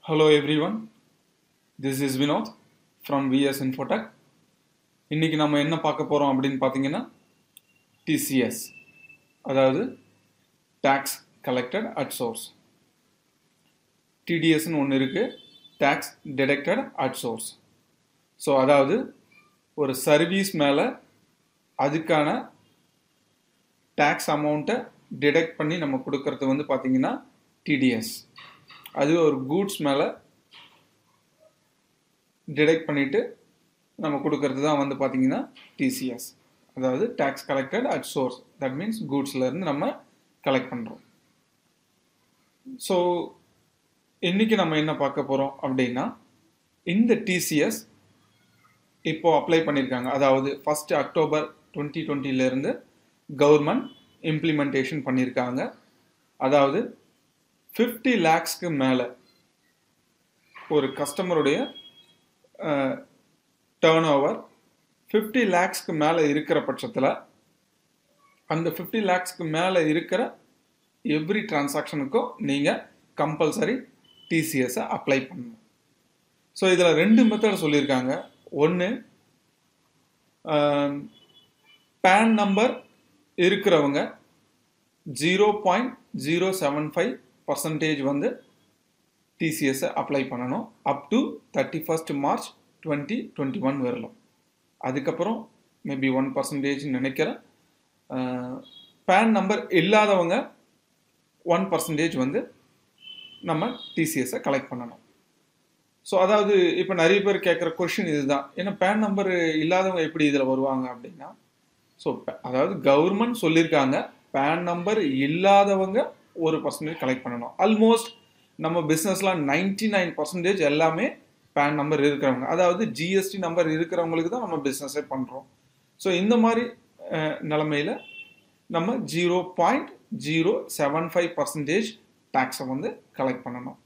Hello everyone, this is Vinod from VS Infotech. இன்னைக்கு நம்ம என்ன பார்க்க போறோம் அப்படின்னு பார்த்தீங்கன்னா TCS அதாவது டேக்ஸ் கலெக்டட் அட் சோர்ஸ் டிடிஎஸ்னு ஒன்று இருக்கு tax deducted at source so அதாவது ஒரு சர்வீஸ் மேலே அதுக்கான டேக்ஸ் அமௌண்ட்டை டிடெக்ட் பண்ணி நம்ம கொடுக்கறது வந்து பார்த்தீங்கன்னா டிடிஎஸ் அது ஒரு கூட்ஸ் மேலே டிடெக்ட் பண்ணிட்டு நம்ம கொடுக்கறது தான் வந்து பார்த்தீங்கன்னா டிசிஎஸ் அதாவது tax collected at source that means கூட்ஸ்லேருந்து நம்ம கலெக்ட் பண்ணுறோம் ஸோ இன்னைக்கு நம்ம என்ன பார்க்க போகிறோம் அப்படின்னா இந்த டிசிஎஸ் இப்போ அப்ளை பண்ணியிருக்காங்க அதாவது ஃபர்ஸ்ட் அக்டோபர் டுவெண்ட்டி டுவெண்ட்டிலேருந்து கவர்மெண்ட் இம்ப்ளிமெண்டேஷன் பண்ணியிருக்காங்க அதாவது ஃபிஃப்டி லேக்ஸ்க்கு மேலே ஒரு கஸ்டமருடைய டேர்ன் ஓவர் ஃபிஃப்டி லேக்ஸ்க்கு மேலே இருக்கிற பட்சத்தில் அந்த ஃபிஃப்டி லேக்ஸ்க்கு மேலே இருக்கிற எவ்ரி டிரான்சாக்ஷனுக்கும் நீங்கள் கம்பல்சரி டிசிஎஸை அப்ளை பண்ணணும் ஸோ இதில் ரெண்டு மெத்தட் சொல்லியிருக்காங்க ஒன்று பேன் நம்பர் இருக்கிறவங்க zero point zero seven five percentage வந்து டிசிஎஸ்ஸை அப்ளை பண்ணணும் up to thirty first March twenty twenty one வரலாம் அதுக்கப்புறம் மேபி ஒன் பர்சன்டேஜ் நினைக்கிறேன் பேன் நம்பர் இல்லாதவங்க ஒன் பர்சன்டேஜ் வந்து நம்ம டிசிஎஸ்ஸை கலெக்ட் பண்ணணும் ஸோ அதாவது இப்போ நிறைய பேர் கேட்குற கொஷின் இதுதான் ஏன்னா பேன் நம்பர் இல்லாதவங்க எப்படி இதில் வருவாங்க அப்படின்னா ஸோ அதாவது கவர்மெண்ட் சொல்லியிருக்காங்க பேன் நம்பர் இல்லாதவங்க ஒரு பர்சன்டேஜ் கலெக்ட் பண்ணணும் ஆல்மோஸ்ட் நம்ம பிஸ்னஸ்லாம் நைன்டி நைன் பர்சன்டேஜ் எல்லாமே பேன் நம்பர் இருக்கிறவங்க அதாவது ஜிஎஸ்டி நம்பர் இருக்கிறவங்களுக்கு தான் நம்ம பிஸ்னஸே பண்ணுறோம் ஸோ இந்த மாதிரி நிலமையில் நம்ம zero point zero seven five percentage டேக்ஸை வந்து கலெக்ட் பண்ணணும்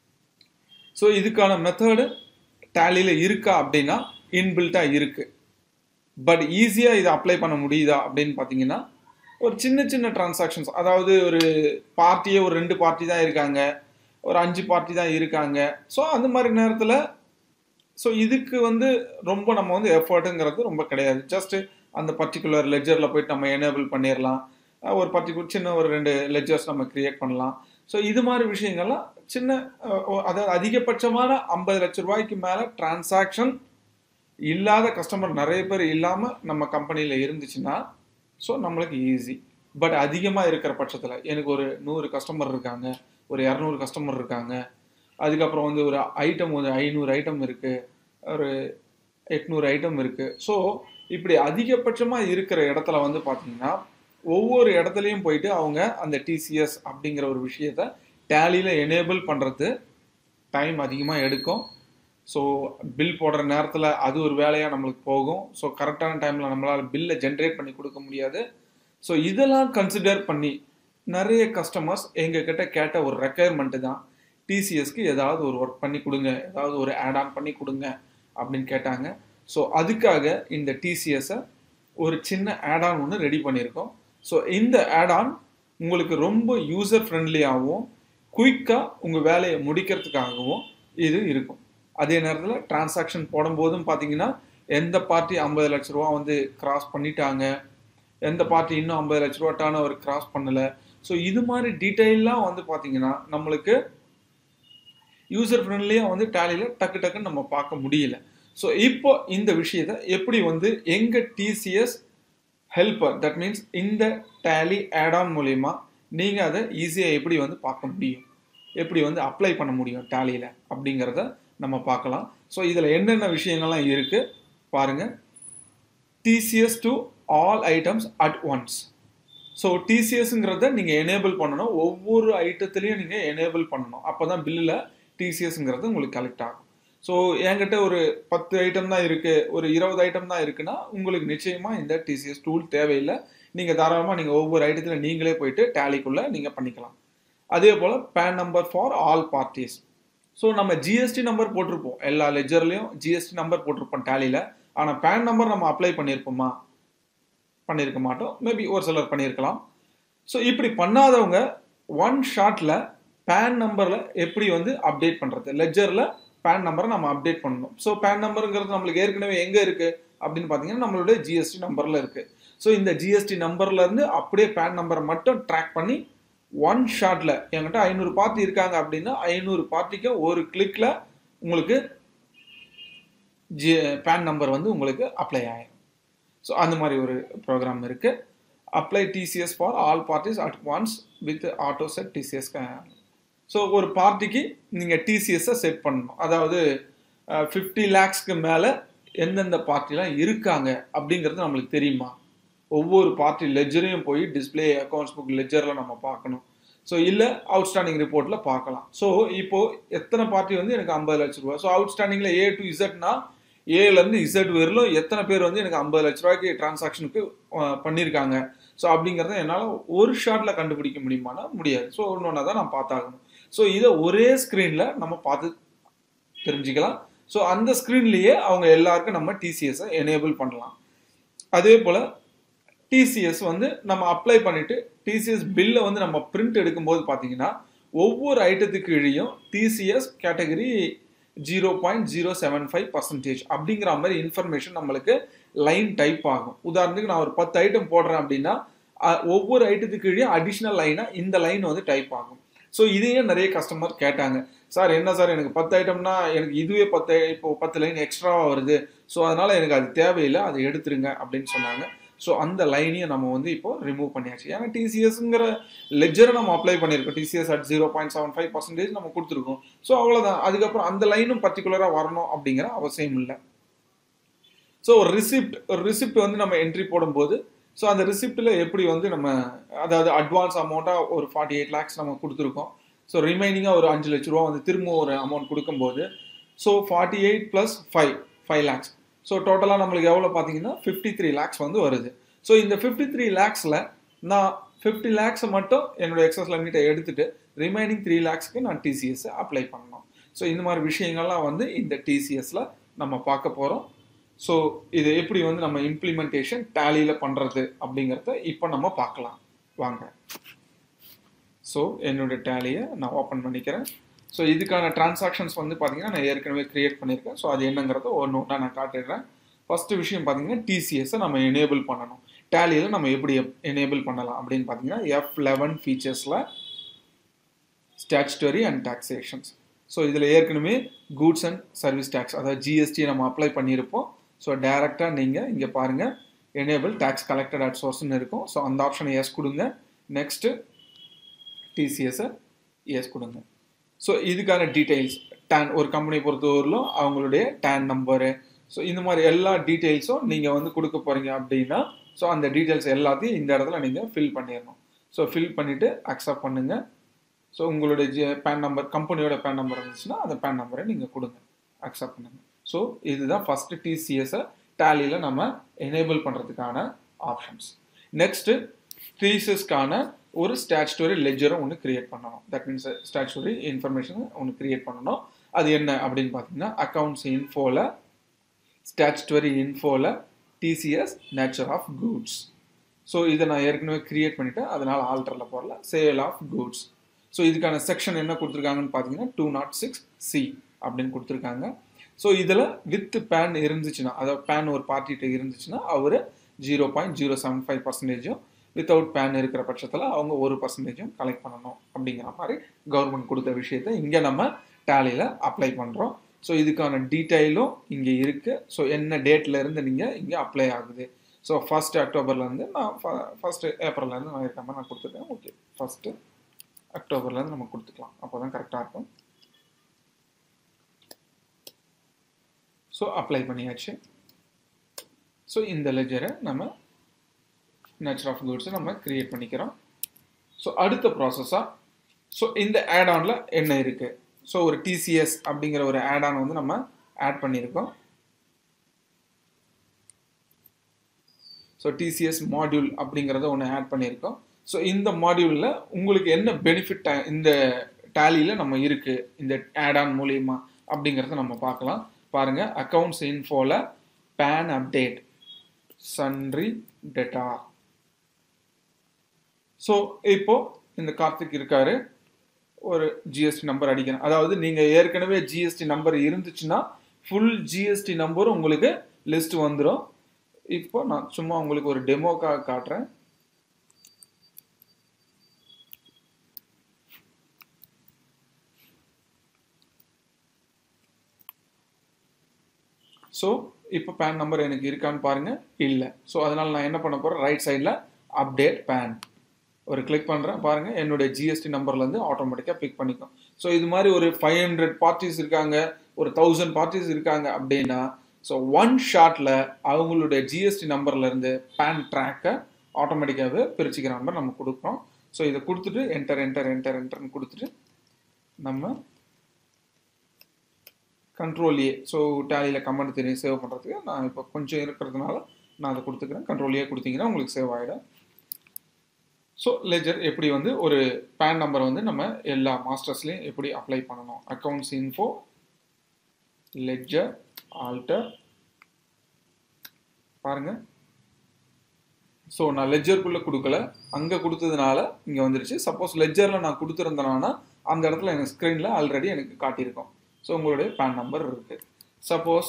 ஸோ இதுக்கான மெத்தடு டேலியில் இருக்கா அப்படின்னா இன்பில்ட்டாக இருக்குது பட் ஈஸியாக இதை அப்ளை பண்ண முடியுதா அப்படின்னு பார்த்தீங்கன்னா ஒரு சின்ன சின்ன டிரான்சாக்ஷன்ஸ் அதாவது ஒரு பார்ட்டியே ஒரு ரெண்டு பார்ட்டி தான் இருக்காங்க ஒரு அஞ்சு பார்ட்டி தான் இருக்காங்க ஸோ அந்த மாதிரி நேரத்தில் ஸோ இதுக்கு வந்து ரொம்ப நம்ம வந்து எஃபர்ட்டுங்கிறது ரொம்ப கிடையாது ஜஸ்ட் அந்த பர்டிகுலர் லெஜரில் போயிட்டு நம்ம எனேபிள் பண்ணிடலாம் ஒரு பர்டிகுலர் சின்ன ஒரு ரெண்டு லெஜர்ஸ் நம்ம கிரியேட் பண்ணலாம் ஸோ இது மாதிரி விஷயங்கள்லாம் சின்ன அதாவது அதிகபட்சமான ஐம்பது லட்ச ரூபாய்க்கு மேலே டிரான்சாக்ஷன் இல்லாத கஸ்டமர் நிறைய பேர் இல்லாமல் நம்ம கம்பெனியில் இருந்துச்சுன்னா ஸோ நம்மளுக்கு ஈஸி பட் அதிகமாக இருக்கிற பட்சத்தில் எனக்கு ஒரு நூறு கஸ்டமர் இருக்காங்க ஒரு இரநூறு கஸ்டமர் இருக்காங்க அதுக்கப்புறம் வந்து ஒரு ஐட்டம் ஒரு ஐநூறு ஐட்டம் இருக்குது ஒரு எட்நூறு ஐட்டம் இருக்குது ஸோ இப்படி அதிகபட்சமாக இருக்கிற இடத்துல வந்து பார்த்தீங்கன்னா ஒவ்வொரு இடத்துலையும் போயிட்டு அவங்க அந்த டிசிஎஸ் அப்படிங்கிற ஒரு விஷயத்த டேலியில் எனேபிள் பண்ணுறது டைம் அதிகமாக எடுக்கும் ஸோ பில் போடுற நேரத்தில் அது ஒரு வேலையாக நம்மளுக்கு போகும் ஸோ கரெக்டான டைமில் நம்மளால் பில்லை ஜென்ரேட் பண்ணி கொடுக்க முடியாது ஸோ இதெல்லாம் கன்சிடர் பண்ணி நிறைய கஸ்டமர்ஸ் எங்ககிட்ட கேட்ட ஒரு ரெக்குயர்மெண்ட்டு தான் டிசிஎஸ்க்கு ஏதாவது ஒரு ஒர்க் பண்ணி கொடுங்க ஏதாவது ஒரு ஆட் ஆன் பண்ணி கொடுங்க அப்படின்னு கேட்டாங்க ஸோ அதுக்காக இந்த டிசிஎஸை ஒரு சின்ன ஆட் ஆன் ஒன்று ரெடி பண்ணியிருக்கோம் ஸோ இந்த ஆட் ஆன் உங்களுக்கு ரொம்ப யூசர் ஃப்ரெண்ட்லியாகவும் குயிக்காக உங்கள் வேலையை முடிக்கிறதுக்காகவும் இது இருக்கும் அதே நேரத்தில் டிரான்சாக்ஷன் போடும்போதும் பார்த்தீங்கன்னா எந்த பார்ட்டி ஐம்பது லட்ச ரூபா வந்து கிராஸ் பண்ணிட்டாங்க எந்த பார்ட்டி இன்னும் ஐம்பது லட்ச ரூபா டேர்ன் ஓவர் கிராஸ் பண்ணலை ஸோ இது மாதிரி டீட்டெயிலாம் வந்து பார்த்தீங்கன்னா நம்மளுக்கு யூசர் ஃப்ரெண்ட்லியாக வந்து டேலியில் டக்கு டக்குன்னு நம்ம பார்க்க முடியல ஸோ இப்போ இந்த விஷயத்த எப்படி வந்து எங்கள் டிசிஎஸ் ஹெல்ப்பர் தட் மீன்ஸ் இந்த டேலி ஆடான் மூலயமா நீங்கள் அதை ஈஸியாக எப்படி வந்து பார்க்க முடியும் எப்படி வந்து அப்ளை பண்ண முடியும் டேலியில் அப்படிங்கிறத நம்ம பார்க்கலாம் ஸோ இதில் என்னென்ன விஷயங்கள்லாம் இருக்குது பாருங்கள் TCS to all items at once so டிசிஎஸ்ங்கிறத நீங்கள் எனேபிள் பண்ணணும் ஒவ்வொரு ஐட்டத்துலேயும் நீங்கள் எனேபிள் பண்ணணும் அப்போ தான் பில்லில் டிசிஎஸ்ங்கிறது உங்களுக்கு கலெக்ட் ஆகும் ஸோ என்கிட்ட ஒரு பத்து ஐட்டம் தான் இருக்குது ஒரு இருபது ஐட்டம் தான் இருக்குன்னா உங்களுக்கு நிச்சயமாக இந்த டிசிஎஸ் டூல் தேவையில்லை நீங்கள் தாராளமாக நீங்கள் ஒவ்வொரு ஐட்டத்தில் நீங்களே போயிட்டு டேலிக்குள்ளே நீங்கள் பண்ணிக்கலாம் அதே போல் PAN number for all parties so நம்ம ஜிஎஸ்டி நம்பர் போட்டிருப்போம் எல்லா லெஜர்லையும் ஜிஎஸ்டி நம்பர் போட்டிருப்போம் டேலியில் ஆனால் பேன் நம்பர் நம்ம அப்ளை பண்ணியிருப்போமா பண்ணியிருக்க மாட்டோம் மேபி ஒரு சிலர் பண்ணியிருக்கலாம் ஸோ இப்படி பண்ணாதவங்க ஒன் ஷாட்டில் பேன் நம்பரில் எப்படி வந்து அப்டேட் பண்ணுறது லெஜரில் பேன் நம்பரை நம்ம அப்டேட் பண்ணணும் ஸோ பேன் நம்பருங்கிறது நம்மளுக்கு ஏற்கனவே எங்கே இருக்குது அப்படின்னு பார்த்தீங்கன்னா நம்மளுடைய ஜிஎஸ்டி நம்பரில் இருக்குது ஸோ இந்த ஜிஎஸ்டி நம்பர்லேருந்து அப்படியே பேன் நம்பரை மட்டும் ட்ராக் பண்ணி ஒன் ஷாட்டில் என்கிட்ட ஐநூறு பார்ட்டி இருக்காங்க அப்படின்னா ஐநூறு பார்ட்டிக்கு ஒரு கிளிக்கில் உங்களுக்கு ஜி பேன் நம்பர் வந்து உங்களுக்கு அப்ளை ஆகும் ஸோ அந்த மாதிரி ஒரு ப்ரோக்ராம் இருக்குது apply TCS for all parties at once with auto set TCS so ஒரு பார்ட்டிக்கு நீங்கள் டிசிஎஸ்ஸை செட் பண்ணணும் அதாவது ஃபிஃப்டி லேக்ஸ்க்கு மேலே எந்தெந்த பார்ட்டிலாம் இருக்காங்க அப்படிங்கிறது நம்மளுக்கு தெரியுமா ஒவ்வொரு பார்ட்டி லெஜரையும் போய் டிஸ்பிளே அக்கௌண்ட்ஸ் புக் லெஜரில் நம்ம பார்க்கணும் ஸோ இல்லை அவுட்ஸ்டாண்டிங் ரிப்போர்ட்டில் பார்க்கலாம் ஸோ இப்போது எத்தனை பார்ட்டி வந்து எனக்கு ஐம்பது லட்ச ரூபா ஸோ அவுட்ஸ்டாண்டிங்கில் ஏ டு இசட்னா ஏலேருந்து இசட் வரலும் எத்தனை பேர் வந்து எனக்கு ஐம்பது லட்ச ரூபாய்க்கு டிரான்சாக்ஷனுக்கு பண்ணியிருக்காங்க ஸோ அப்படிங்கிறத என்னால் ஒரு ஷாட்டில் கண்டுபிடிக்க முடியுமானா முடியாது ஸோ ஒன்று ஒன்றா தான் நான் பார்த்தாகணும் ஸோ இதை ஒரே ஸ்க்ரீனில் நம்ம பார்த்து தெரிஞ்சுக்கலாம் ஸோ அந்த ஸ்க்ரீன்லேயே அவங்க எல்லாருக்கும் நம்ம டிசிஎஸை எனேபிள் பண்ணலாம் அதே போல் டிசிஎஸ் வந்து நம்ம அப்ளை பண்ணிட்டு டிசிஎஸ் பில்லை வந்து நம்ம பிரிண்ட் எடுக்கும்போது பார்த்தீங்கன்னா ஒவ்வொரு ஐட்டத்துக்கு கீழேயும் TCS category zero point zero seven five percentage அப்படிங்கிற மாதிரி இன்ஃபர்மேஷன் நம்மளுக்கு லைன் டைப் ஆகும் உதாரணத்துக்கு நான் ஒரு பத்து ஐட்டம் போடுறேன் அப்படின்னா ஒவ்வொரு ஐட்டத்துக்கு கீழே அடிஷ்னல் லைனாக இந்த லைன் வந்து டைப் ஆகும் ஸோ இதையே நிறைய கஸ்டமர் கேட்டாங்க சார் என்ன சார் எனக்கு பத்து ஐட்டம்னா எனக்கு இதுவே பத்து இப்போ பத்து லைன் எக்ஸ்ட்ராவாக வருது ஸோ அதனால் எனக்கு அது தேவையில்லை அதை எடுத்துருங்க அப்படின்னு சொன்னாங்க ஸோ அந்த லைனையும் நம்ம வந்து இப்போ ரிமூவ் பண்ணியாச்சு ஏன்னா டிசிஎஸ்ங்கிற லெஜரை நம்ம அப்ளை பண்ணியிருக்கோம் TCS at zero point seven five percentage நம்ம கொடுத்துருக்கோம் ஸோ அவ்வளோதான் அதுக்கப்புறம் அந்த லைனும் பர்டிகுலராக வரணும் அப்படிங்கிற அவசியம் இல்லை ஸோ ஒரு ரிசிப்ட் ஒரு ரிசிப்ட் வந்து நம்ம என்ட்ரி போடும்போது ஸோ அந்த ரிசிப்டில் எப்படி வந்து நம்ம அதாவது அட்வான்ஸ் அமௌண்ட்டாக ஒரு ஃபார்ட்டி எயிட் லேக்ஸ் நம்ம கொடுத்துருக்கோம் ஸோ ரிமைனிங்காக ஒரு அஞ்சு லட்ச ரூபா வந்து திரும்ப ஒரு அமௌண்ட் கொடுக்கும்போது so forty eight plus five five lakhs so டோட்டலாக நம்மளுக்கு எவ்வளோ பார்த்தீங்கன்னா ஃபிஃப்டி த்ரீ லேக்ஸ் வந்து வருது ஸோ இந்த ஃபிஃப்டி த்ரீ லேக்ஸில் நான் ஃபிஃப்டி லேக்ஸை மட்டும் என்னோட எக்ஸஸ் லிமிட்டை எடுத்துட்டு ரிமைனிங் த்ரீ லேக்ஸ்க்கு நான் டிசிஎஸ் அப்ளை பண்ணணும் ஸோ இந்த மாதிரி விஷயங்கள்லாம் வந்து இந்த டிசிஎஸ்ல நம்ம பார்க்க போகிறோம் ஸோ இது எப்படி வந்து நம்ம இம்ப்ளிமெண்டேஷன் டேலியில் பண்ணுறது அப்படிங்கிறத இப்போ நம்ம பார்க்கலாம் வாங்க ஸோ என்னோட டேலியை நான் ஓப்பன் பண்ணிக்கிறேன் ஸோ இதுக்கான டிரான்சாக்ஷன்ஸ் வந்து பார்த்தீங்கன்னா நான் ஏற்கனவே க்ரியேட் பண்ணியிருக்கேன் ஸோ அது என்னங்கிறத ஒன்று ஒன்றா நான் காட்டிடுறேன் ஃபஸ்ட்டு விஷயம் பார்த்தீங்கன்னா டிசிஎஸை நம்ம எனேபிள் பண்ணணும் டேலியில் நம்ம எப்படி எனேபிள் பண்ணலாம் அப்படின்னு பார்த்தீங்கன்னா எஃப் லெவன் ஃபீச்சர்ஸில் ஸ்டாச்சுட்டரி அண்ட் டாக்ஸேஷன்ஸ் ஸோ இதில் ஏற்கனவே கூட்ஸ் அண்ட் சர்வீஸ் டேக்ஸ் அதாவது ஜிஎஸ்டி நம்ம அப்ளை பண்ணியிருப்போம் ஸோ டேரெக்டாக நீங்கள் இங்கே பாருங்கள் எனேபிள் டேக்ஸ் கலெக்டட் அட் சோர்ஸ்னு இருக்கும் ஸோ அந்த ஆப்ஷனை எஸ் கொடுங்க நெக்ஸ்ட்டு டிசிஎஸை எஸ் கொடுங்க ஸோ இதுக்கான டீட்டெயில்ஸ் டேன் ஒரு கம்பெனி பொறுத்தவரையிலும் அவங்களுடைய டேன் நம்பரு ஸோ இந்த மாதிரி எல்லா டீட்டெயில்ஸும் நீங்கள் வந்து கொடுக்க போகிறீங்க அப்படின்னா ஸோ அந்த டீட்டெயில்ஸ் எல்லாத்தையும் இந்த இடத்துல நீங்கள் ஃபில் பண்ணிடணும் ஸோ ஃபில் பண்ணிவிட்டு அக்செப்ட் பண்ணுங்கள் ஸோ உங்களுடைய ஜி பேன் நம்பர் கம்பெனியோட பேன் நம்பர் இருந்துச்சுன்னா அந்த பேன் நம்பரை நீங்கள் கொடுங்க அக்செப்ட் பண்ணுங்கள் ஸோ இதுதான் ஃபஸ்ட்டு டிசிஎஸை டேலியில் நம்ம எனேபிள் பண்ணுறதுக்கான ஆப்ஷன்ஸ் நெக்ஸ்ட்டு டிசிஎஸ்க்கான ஒரு ஸ்டாச்சுட்டரி லெஜரை ஒன்று கிரியேட் பண்ணணும் தட் மீன்ஸ் ஸ்டாச்சுட்டரி இன்ஃபர்மேஷன் ஒன்று கிரியேட் பண்ணணும் அது என்ன அப்படின்னு பார்த்தீங்கன்னா அக்கௌண்ட்ஸ் இன்ஃபோவில் ஸ்டாச்சுட்டரி இன்ஃபோவில் TCS nature of goods so இதை நான் ஏற்கனவே கிரியேட் பண்ணிட்டேன் அதனால் ஆல்டரில் போடல சேல் ஆஃப் கூட்ஸ் ஸோ இதுக்கான செக்ஷன் என்ன கொடுத்துருக்காங்கன்னு பார்த்தீங்கன்னா டூ நாட் சிக்ஸ் சி அப்படின்னு கொடுத்துருக்காங்க ஸோ இதில் வித் பேன் இருந்துச்சுன்னா அதாவது பேன் ஒரு பார்ட்டிகிட்ட இருந்துச்சுன்னா அவர் zero point zero seven five பர்சன்டேஜும் வித்தவுட் பேன் இருக்கிற பட்சத்தில் அவங்க ஒரு பர்சன்டேஜும் கலெக்ட் பண்ணணும் அப்படிங்கிற மாதிரி கவர்மெண்ட் கொடுத்த விஷயத்த இங்கே நம்ம டேலியில் அப்ளை பண்ணுறோம் ஸோ இதுக்கான டீட்டெயிலும் இங்கே இருக்குது ஸோ என்ன டேட்டில் இருந்து நீங்கள் இங்கே அப்ளை ஆகுது ஸோ ஃபஸ்ட் அக்டோபர்லேருந்து நான் ஃபஸ்ட்டு ஏப்ரல்லேருந்து நான் இருக்க மாதிரி நான் கொடுத்துருக்கேன் ஓகே ஃபஸ்ட்டு அக்டோபர்லேருந்து நம்ம கொடுத்துக்கலாம் அப்போ தான் கரெக்டாக இருக்கும் ஸோ அப்ளை பண்ணியாச்சு ஸோ இந்த லெஜரை நம்ம நேச்சர் ஆஃப் குட்ஸை நம்ம கிரியேட் பண்ணிக்கிறோம் ஸோ அடுத்த ப்ராசஸாக ஸோ இந்த ஆட் ஆனில் என்ன இருக்குது ஸோ ஒரு டிசிஎஸ் அப்படிங்கிற ஒரு ஆட் ஆன் வந்து நம்ம ஆட் பண்ணியிருக்கோம் ஸோ டிசிஎஸ் மாடியூல் அப்படிங்கிறத ஒன்று ஆட் பண்ணியிருக்கோம் ஸோ இந்த மாடியூலில் உங்களுக்கு என்ன பெனிஃபிட் இந்த டேலியில் நம்ம இருக்குது இந்த ஆட் ஆன் மூலியமா அப்படிங்கிறத நம்ம பார்க்கலாம் பாருங்கள் அக்கௌண்ட்ஸ் இன்ஃபோவில் PAN update sundry debtor so இப்போ இந்த கார்த்திக் இருக்காரு ஒரு ஜிஎஸ்டி நம்பர் அடிக்கணும் அதாவது நீங்கள் ஏற்கனவே ஜிஎஸ்டி நம்பர் இருந்துச்சுன்னா ஃபுல் ஜிஎஸ்டி நம்பரும் உங்களுக்கு லிஸ்ட் வந்துடும் இப்போ நான் சும்மா உங்களுக்கு ஒரு டெமோக்காக காட்டுறேன் ஸோ இப்போ பேன் நம்பர் எனக்கு இருக்கான்னு பாருங்க இல்லை ஸோ அதனால் நான் என்ன பண்ண போகிறேன் ரைட் சைடில் அப்டேட் பேன் ஒரு கிளிக் பண்ணுறேன் பாருங்க என்னுடைய ஜிஎஸ்டி நம்பர்லேருந்து ஆட்டோமேட்டிக்காக பிக் பண்ணிக்கும் ஸோ இது மாதிரி ஒரு ஃபைவ் ஹண்ட்ரட் பார்ட்டிஸ் இருக்காங்க ஒரு தௌசண்ட் பார்ட்டிஸ் இருக்காங்க அப்படின்னா ஸோ ஒன் ஷாட்டில் அவங்களுடைய ஜிஎஸ்டி நம்பர்லேருந்து பேன் ட்ராக்கை ஆட்டோமேட்டிக்காகவே பிரிச்சுக்கிற நம்பர் நம்ம கொடுக்குறோம் ஸோ இதை கொடுத்துட்டு என்டர் என்டர் என்டர் என்டர்னு கொடுத்துட்டு நம்ம கண்ட்ரோல் ஏ ஸோ டேலியில் கமெண்ட் தெரியும் சேவ் பண்ணுறதுக்கு நான் இப்போ கொஞ்சம் இருக்கிறதுனால நான் அதை கொடுத்துக்கிறேன் கண்ட்ரோல் ஏ கொடுத்தீங்கன்னா உங்களுக்கு சேவ் ஆகிடும் ஸோ லெஜர் எப்படி வந்து ஒரு பேன் நம்பர் வந்து நம்ம எல்லா மாஸ்டர்ஸ்லையும் எப்படி அப்ளை பண்ணணும் அக்கௌண்ட்ஸ் இன்ஃபோ லெஜர் ஆல்டர் பாருங்க ஸோ நான் லெஜருக்குள்ளே கொடுக்கல அங்கே கொடுத்ததுனால இங்கே வந்துருச்சு சப்போஸ் லெஜரில் நான் கொடுத்துருந்தேனா அந்த இடத்துல எனக்கு ஸ்க்ரீனில் ஆல்ரெடி எனக்கு காட்டியிருக்கோம் ஸோ உங்களுடைய பேன் நம்பர் இருக்குது சப்போஸ்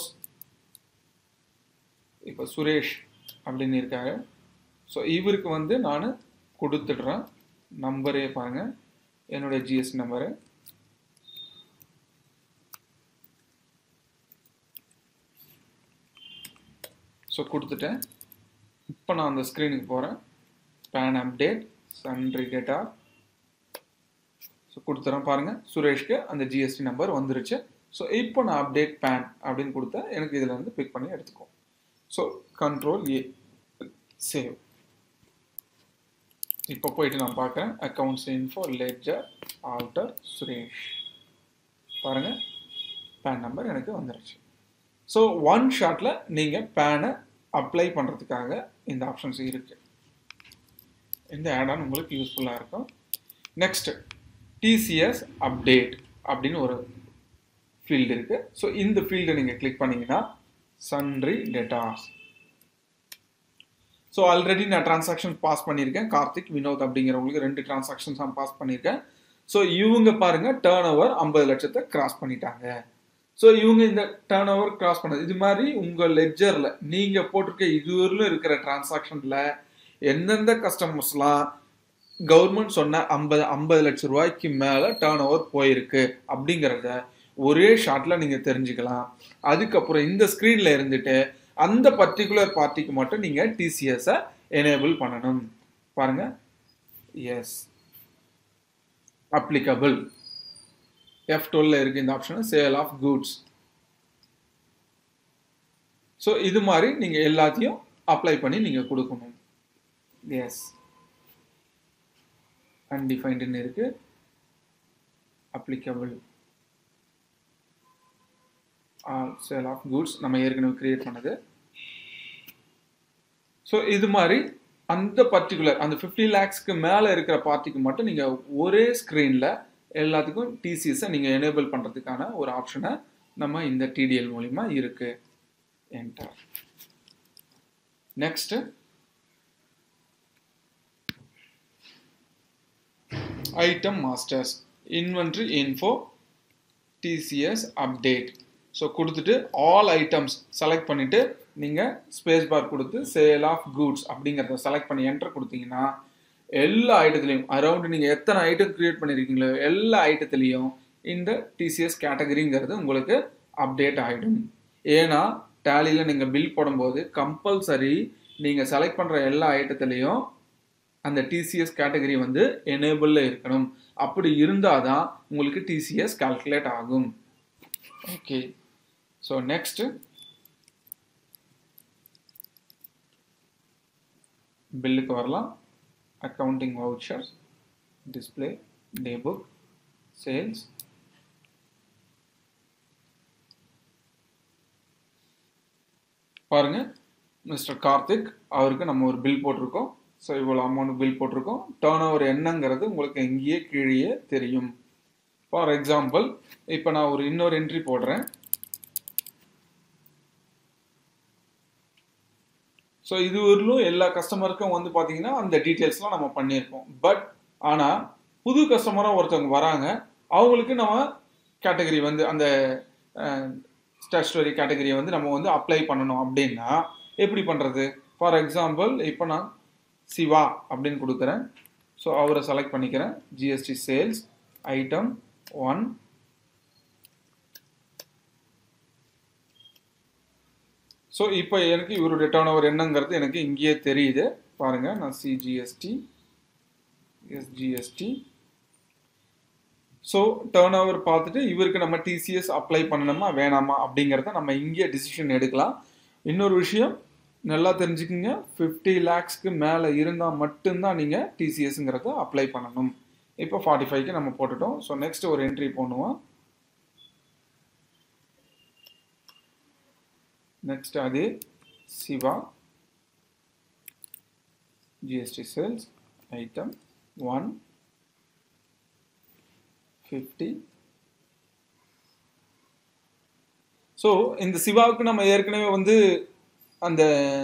இப்போ சுரேஷ் அப்படின்னு இருக்காங்க ஸோ இவருக்கு வந்து நான் கொடுத்துடுறேன் நம்பரே பாருங்க என்னுடைய ஜிஎஸ்டி நம்பரு ஸோ கொடுத்துட்டேன் இப்போ நான் அந்த ஸ்க்ரீனுக்கு போகிறேன் PAN update sundry debtor so கொடுத்துறேன் பாருங்கள் சுரேஷ்க்கு அந்த ஜிஎஸ்டி நம்பர் வந்துருச்சு ஸோ இப்போ நான் அப்டேட் பேன் அப்படின்னு கொடுத்தா எனக்கு இதில் வந்து பிக் பண்ணி எடுத்துக்கும் ஸோ கண்ட்ரோல் ஏ சேவ் இப்போ போயிட்டு நான் பார்க்குறேன் accounts info ledger alter Suresh பாருங்கள் பேன் நம்பர் எனக்கு வந்துருச்சு ஸோ ஒன் ஷாட்டில் நீங்கள் பேனை அப்ளை பண்ணுறதுக்காக இந்த ஆப்ஷன்ஸ் இருக்குது இந்த ஆட் உங்களுக்கு யூஸ்ஃபுல்லாக இருக்கும் நெக்ஸ்ட் டிசிஎஸ் அப்டேட் அப்படின்னு ஒரு ஃபீல்டு இருக்குது ஸோ இந்த ஃபீல்டை நீங்கள் கிளிக் பண்ணிங்கன்னா சன்ரி டேட்டாஸ் ஸோ ஆல்ரெடி நான் டிரான்சாக்ஷன் பாஸ் பண்ணியிருக்கேன் கார்த்திக் வினோத் அப்படிங்கிறவங்களுக்கு ரெண்டு டிரான்சாக்ஷன்ஸ் நான் பாஸ் பண்ணியிருக்கேன் ஸோ இவங்க பாருங்க டேர்ன் ஓவர் ஐம்பது லட்சத்தை கிராஸ் பண்ணிட்டாங்க ஸோ இவங்க இந்த டேர்ன் ஓவர் கிராஸ் பண்ணது இது மாதிரி உங்கள் லெஜரில் நீங்கள் போட்டிருக்க இதுவரையிலும் இருக்கிற டிரான்சாக்ஷனில் எந்தெந்த கஸ்டமர்ஸ்லாம் கவர்மெண்ட் சொன்ன ஐம்பது ஐம்பது லட்சம் ரூபாய்க்கு மேலே டேர்ன் ஓவர் போயிருக்கு அப்படிங்கிறத ஒரே ஷாட்டில் நீங்கள் தெரிஞ்சுக்கலாம் அதுக்கப்புறம் இந்த ஸ்க்ரீனில் இருந்துட்டு அந்த பர்டிகுலர் பார்ட்டிக்கு மட்டும் நீங்கள் டிசிஎஸை எனேபிள் பண்ணணும் பாருங்க எஸ் அப்ளிகபிள் எஃப் டுவெல்ல இருக்கு இந்த option sale of goods so இது மாதிரி நீங்கள் எல்லாத்தையும் அப்ளை பண்ணி நீங்கள் கொடுக்கணும் எஸ் அன்டிஃபைன்டுன்னு இருக்கு அப்ளிகபிள் சேல் ஆஃப் குட்ஸ் நம்ம ஏற்கனவே கிரியேட் பண்ணது ஸோ இது மாதிரி அந்த பர்டிகுலர் அந்த ஃபிஃப்டி லேக்ஸ்க்கு மேலே இருக்கிற பார்ட்டிக்கு மட்டும் நீங்கள் ஒரே ஸ்க்ரீனில் எல்லாத்துக்கும் டிசிஎஸை நீங்கள் எனேபிள் பண்ணுறதுக்கான ஒரு ஆப்ஷனை நம்ம இந்த டிடிஎல் மூலிமா இருக்கு enter next item masters inventory info TCS update so கொடுத்துட்டு ஆல் ஐட்டம்ஸ் செலக்ட் பண்ணிவிட்டு நீங்கள் ஸ்பேஸ் பார் கொடுத்து சேல் ஆஃப் குட்ஸ் அப்படிங்கிறத செலக்ட் பண்ணி என்டர் கொடுத்தீங்கன்னா எல்லா ஐட்டத்துலையும் அரௌண்ட் நீங்கள் எத்தனை ஐட்டம் க்ரியேட் பண்ணியிருக்கீங்களோ எல்லா ஐட்டத்துலேயும் இந்த டிசிஎஸ் கேட்டகரிங்கிறது உங்களுக்கு அப்டேட் ஆகிடும் ஏன்னா டேலியில் நீங்கள் பில் போடும்போது கம்பல்சரி நீங்கள் செலக்ட் பண்ணுற எல்லா ஐட்டத்துலேயும் அந்த டிசிஎஸ் கேட்டகரி வந்து எனேபிளில் இருக்கணும் அப்படி இருந்தால் தான் உங்களுக்கு டிசிஎஸ் கால்குலேட் ஆகும் ஓகே ஸோ நெக்ஸ்ட் பில்லுக்கு வரலாம் accounting vouchers display day book sales பாருங்க மிஸ்டர் கார்த்திக் அவருக்கு நம்ம ஒரு பில் போட்டிருக்கோம் ஸோ இவ்வளோ அமௌண்ட் பில் போட்டிருக்கோம் டேர்ன் ஓவர் என்னங்கிறது உங்களுக்கு எங்கேயே கீழேயே தெரியும் ஃபார் எக்ஸாம்பிள் இப்போ நான் ஒரு இன்னொரு என்ட்ரி போடுறேன் ஸோ இது வரலும் எல்லா கஸ்டமருக்கும் வந்து பார்த்தீங்கன்னா அந்த டீட்டெயில்ஸ்லாம் நம்ம பண்ணியிருக்கோம் பட் ஆனால் புது கஸ்டமராக ஒருத்தவங்க வராங்க அவங்களுக்கு நம்ம கேட்டகரி வந்து அந்த ஸ்டாச்சுவரி கேட்டகரியை வந்து நம்ம வந்து அப்ளை பண்ணணும் அப்படின்னா எப்படி பண்ணுறது ஃபார் எக்ஸாம்பிள் இப்போ நான் சிவா அப்படின்னு கொடுக்குறேன் ஸோ அவரை செலக்ட் பண்ணிக்கிறேன் GST sales item one so இப்போ எனக்கு இவருடைய டேர்ன் ஓவர் என்னங்கிறது எனக்கு இங்கேயே தெரியுது பாருங்க நான் CGST SGST so turnover பார்த்துட்டு இவருக்கு நம்ம டிசிஎஸ் அப்ளை பண்ணணுமா வேணாமா அப்படிங்கிறத நம்ம இங்கே டிசிஷன் எடுக்கலாம் இன்னொரு விஷயம் நல்லா தெரிஞ்சுக்குங்க ஃபிஃப்டி லேக்ஸ்க்கு மேலே இருந்தால் மட்டும்தான் நீங்கள் டிசிஎஸ்ங்கிறத அப்ளை பண்ணணும் இப்போ ஃபார்ட்டி ஃபைவ்க்கு நம்ம போட்டுட்டோம் ஸோ நெக்ஸ்ட் ஒரு என்ட்ரி பண்ணுவோம் நெக்ஸ்ட் அதே Siva GST sales item one fifty so இந்த சிவாவுக்கு நம்ம ஏற்கனவே வந்து அந்த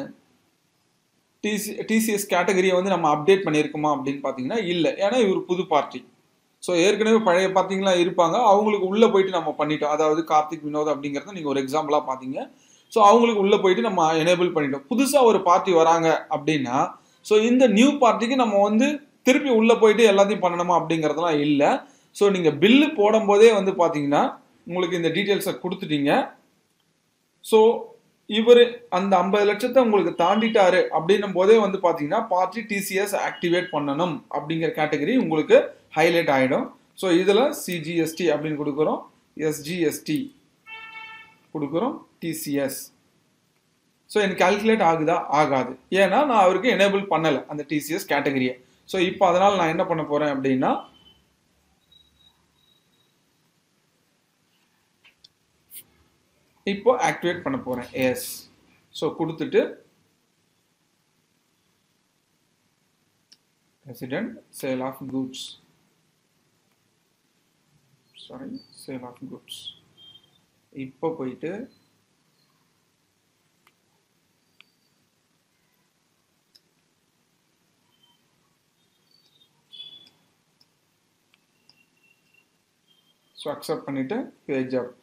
டிசி டிசிஎஸ் கேட்டகரியை வந்து நம்ம அப்டேட் பண்ணியிருக்கோமா அப்படின்னு பார்த்தீங்கன்னா இல்லை ஏன்னா இவர் புது பார்ட்டி ஸோ ஏற்கனவே பழைய பார்த்தீங்களா இருப்பாங்க அவங்களுக்கு உள்ளே போயிட்டு நம்ம பண்ணிட்டோம் அதாவது கார்த்திக் வினோத் அப்படிங்கிறத நீங்கள் ஒரு எக்ஸாம்பிளாக பார்த்தீங்க ஸோ அவங்களுக்கு உள்ளே போயிட்டு நம்ம எனேபிள் பண்ணிட்டோம் புதுசாக ஒரு பார்ட்டி வராங்க அப்படின்னா ஸோ இந்த நியூ பார்ட்டிக்கு நம்ம வந்து திருப்பி உள்ளே போயிட்டு எல்லாத்தையும் பண்ணணுமா அப்படிங்கிறதுலாம் இல்லை ஸோ நீங்கள் பில்லு போடும்போதே வந்து பார்த்தீங்கன்னா உங்களுக்கு இந்த டீட்டெயில்ஸை கொடுத்துட்டீங்க ஸோ இவர் அந்த ஐம்பது லட்சத்தை உங்களுக்கு தாண்டிட்டாரு அப்படின்னும் போதே வந்து பார்த்தீங்கன்னா பார்ட்டி டிசிஎஸ் ஆக்டிவேட் பண்ணணும் அப்படிங்கிற கேட்டகரி உங்களுக்கு ஹைலைட் ஆகிடும் ஸோ இதில் சிஜிஎஸ்டி அப்படின்னு கொடுக்குறோம் எஸ்ஜிஎஸ்டி கொடுக்குறோம் டிசிஎஸ் ஸோ எனக்கு கால்குலேட் ஆகுதா ஆகாது ஏன்னா நான் அவருக்கு எனேபிள் பண்ணலை அந்த டிசிஎஸ் கேட்டகரியை ஸோ இப்போ அதனால் நான் என்ன பண்ண போகிறேன் அப்படின்னா இப்போ ஆக்டிவேட் பண்ண போகிறேன் எஸ் ஸோ கொடுத்துட்டு resident sale of goods sorry sale of goods இப்போ போயிட்டு ஸோ அக்செப்ட் பண்ணிவிட்டு பேஜ் அப்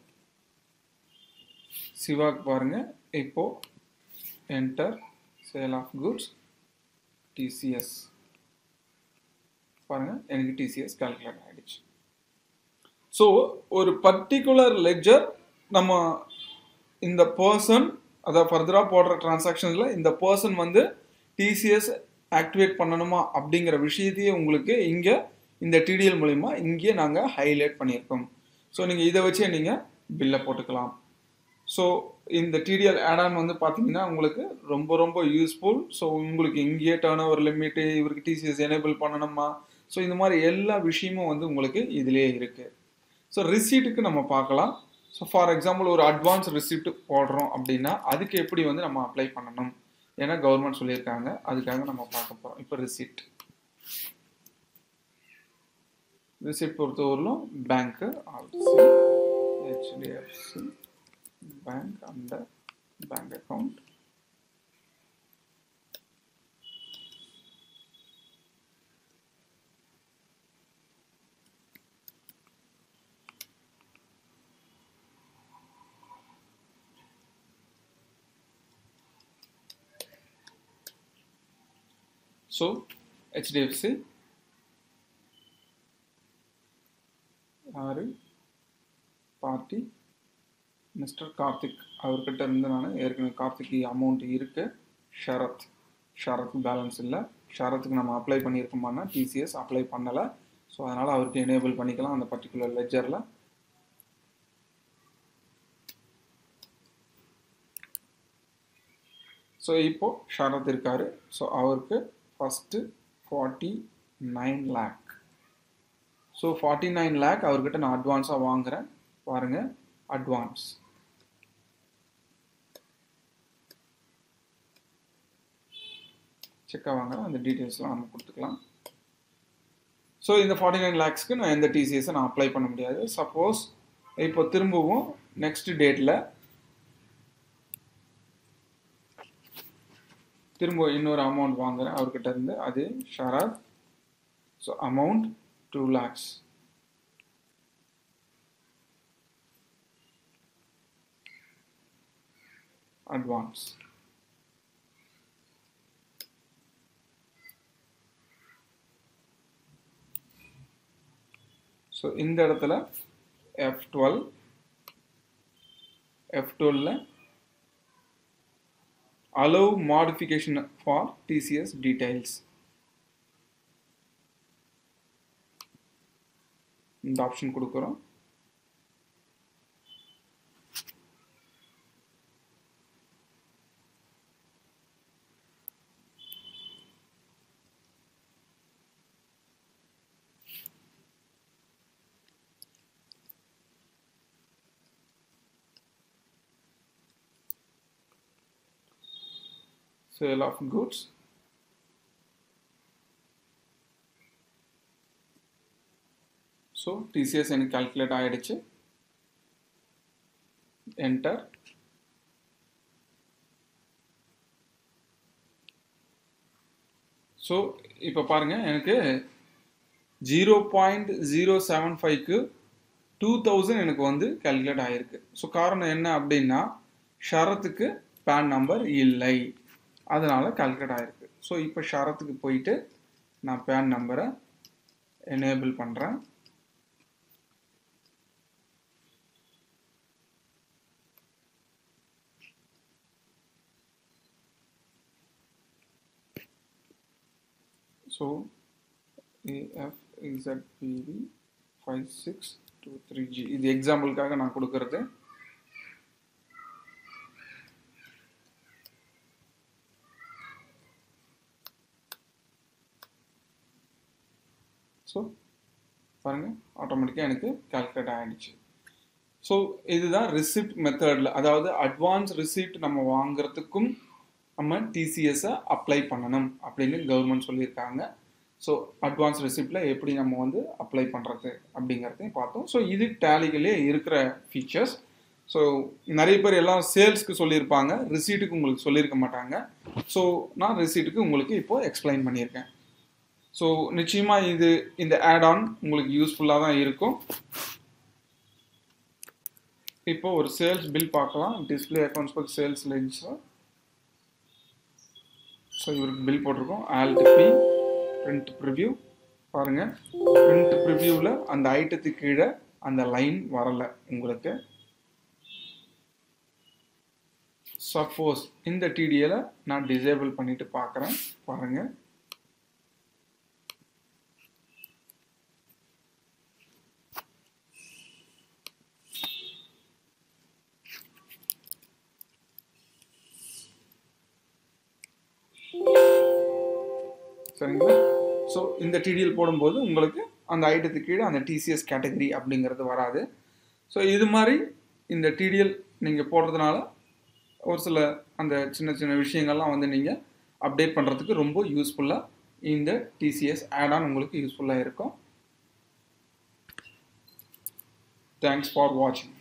சிவாக்கு பாருங்க இப்போ enter sale of goods TCS பாருங்க எனக்கு டிசிஎஸ் கால்குலேட் ஆகிடுச்சு ஸோ ஒரு பர்டிகுலர் லெஜர் நம்ம இந்த பர்சன் அதை ஃபர்தராக போடுற டிரான்சாக்ஷன்ஸில் இந்த பர்சன் வந்து டிசிஎஸ் ஆக்டிவேட் பண்ணணுமா அப்படிங்கிற விஷயத்தையே உங்களுக்கு இங்கே இந்த டிடிஎல் மூலிமா இங்கே நாங்கள் ஹைலைட் பண்ணியிருக்கோம் ஸோ நீங்கள் இதை வச்சே நீங்கள் பில்லை போட்டுக்கலாம் ஸோ இந்த டிடிஎல் ஆடான் வந்து பார்த்தீங்கன்னா உங்களுக்கு ரொம்ப ரொம்ப யூஸ்ஃபுல் ஸோ உங்களுக்கு இங்கேயே டேர்ன் ஓவர் லிமிட்டு இவருக்கு டிசிஎஸ் எனேபிள் பண்ணணுமா ஸோ இந்த மாதிரி எல்லா விஷயமும் வந்து உங்களுக்கு இதிலே இருக்குது ஸோ ரிசீட்டுக்கு நம்ம பார்க்கலாம் ஸோ ஃபார் எக்ஸாம்பிள் ஒரு அட்வான்ஸ் ரிசிப்ட் போடுறோம் அப்படின்னா அதுக்கு எப்படி வந்து நம்ம அப்ளை பண்ணணும் ஏன்னா கவர்மெண்ட் சொல்லியிருக்காங்க அதுக்காக நம்ம பார்க்க போகிறோம் இப்போ ரிசிப்ட் ரிசிப்ட் பொறுத்தவரையிலும் பேங்க்கு ஆல்சி HDFC bank under bank account so HDFC யாரு பார்ட்டி மிஸ்டர் கார்த்திக் அவர்கிட்ட இருந்து நான் ஏற்கனவே கார்த்திக் அமௌண்ட் இருக்கு ஷரத் ஷரத் பேலன்ஸ் இல்லை ஷரத்துக்கு நம்ம அப்ளை பண்ணியிருக்கோமானா டிசிஎஸ் அப்ளை பண்ணலை ஸோ அதனால் அவருக்கு எனேபிள் பண்ணிக்கலாம் அந்த பர்டிகுலர் லெஜரில் ஸோ இப்போ ஷரத் இருக்காரு ஸோ அவருக்கு first forty nine lakh so forty nine lakh அவர்கிட்ட நான் அட்வான்ஸாக வாங்குகிறேன் பாருங்கள் அட்வான்ஸ் செக்காக வாங்குறேன் அந்த டீட்டெயில்ஸ்லாம் நம்ம கொடுத்துக்கலாம் ஸோ இந்த ஃபார்ட்டி நைன் லேக்ஸ்க்கு நான் எந்த டிசிஎஸை நான் அப்ளை பண்ண முடியாது சப்போஸ் இப்போ திரும்பவும் நெக்ஸ்ட் டேட்டில் திரும்ப இன்னொரு அமௌண்ட் வாங்குறேன் அவர்கிட்ட இருந்து அது Sharath so amount two lakhs advance so இந்த இடத்துல எஃப் டுவெல் எஃப் டுவெல்ல allow modification for TCS details இந்த ஆப்ஷன் கொடுக்குறோம் sale of goods so TCS எனக்கு கால்குலேட் ஆகிடுச்சு என்டர் ஸோ இப்போ பாருங்கள் எனக்கு ஜீரோ பாயிண்ட் ஜீரோ செவன் ஃபைவ்க்கு டூ தௌசண்ட் எனக்கு வந்து கால்குலேட் ஆகிருக்கு ஸோ காரணம் என்ன அப்படின்னா ஷரத்துக்கு பேன் நம்பர் இல்லை அதனால் கால்குலேட் ஆகிருக்கு ஸோ இப்போ ஷரத்துக்கு போயிட்டு நான் பேன் நம்பரை எனேபிள் பண்ணுறேன் so AFZPV five six two three G இது எக்ஸாம்பிளுக்காக நான் கொடுக்கறது ஸோ பாருங்கள் ஆட்டோமேட்டிக்காக எனக்கு கால்குலேட் ஆகிடுச்சு ஸோ இதுதான் ரிசிப்ட் மெத்தடில் அதாவது அட்வான்ஸ் ரிசிப்ட் நம்ம வாங்குறதுக்கும் நம்ம டிசிஎஸை அப்ளை பண்ணணும் அப்படின்னு கவர்மெண்ட் சொல்லியிருக்காங்க ஸோ அட்வான்ஸ் ரிசிப்டில் எப்படி நம்ம வந்து அப்ளை பண்ணுறது அப்படிங்கிறதையும் பார்த்தோம் ஸோ இது டேலிகளே இருக்கிற ஃபீச்சர்ஸ் ஸோ நிறைய பேர் எல்லாம் சேல்ஸ்க்கு சொல்லியிருப்பாங்க ரிசீட்டுக்கு உங்களுக்கு சொல்லியிருக்க மாட்டாங்க ஸோ நான் ரிசீட்டுக்கு உங்களுக்கு இப்போது எக்ஸ்பிளைன் பண்ணியிருக்கேன் ஸோ நிச்சயமாக இது இந்த ஆட் ஆன் உங்களுக்கு யூஸ்ஃபுல்லாக தான் இருக்கும் இப்போ ஒரு சேல்ஸ் பில் பார்க்கலாம் டிஸ்பிளே அக்கௌண்ட்ஸ் பற்றி சேல்ஸ் லென்ஸில் ஸோ இவருக்கு பில் போட்டிருக்கோம் ஆல்ட் பி பிரிண்ட் ப்ரிவ்யூ பாருங்கள் பிரிண்ட் ப்ரிவ்யூவில் அந்த ஐட்டத்துக்கு கீழே அந்த லைன் வரலை உங்களுக்கு சப்போஸ் இந்த டிடிஎல நான் டிசேபிள் பண்ணிட்டு பார்க்குறேன் பாருங்கள் சரிங்களா ஸோ இந்த டிடிஎல் போடும்போது உங்களுக்கு அந்த ஐட்டத்துக்கு கீழே அந்த டிசிஎஸ் கேட்டகரி அப்படிங்கிறது வராது ஸோ இது மாதிரி இந்த டிடிஎல் நீங்கள் போடுறதுனால ஒரு சில அந்த சின்ன சின்ன விஷயங்கள்லாம் வந்து நீங்கள் அப்டேட் பண்ணுறதுக்கு ரொம்ப யூஸ்ஃபுல்லாக இந்த டிசிஎஸ் ஆட் ஆன் உங்களுக்கு யூஸ்ஃபுல்லாக இருக்கும் தேங்க்ஸ் ஃபார் வாட்சிங்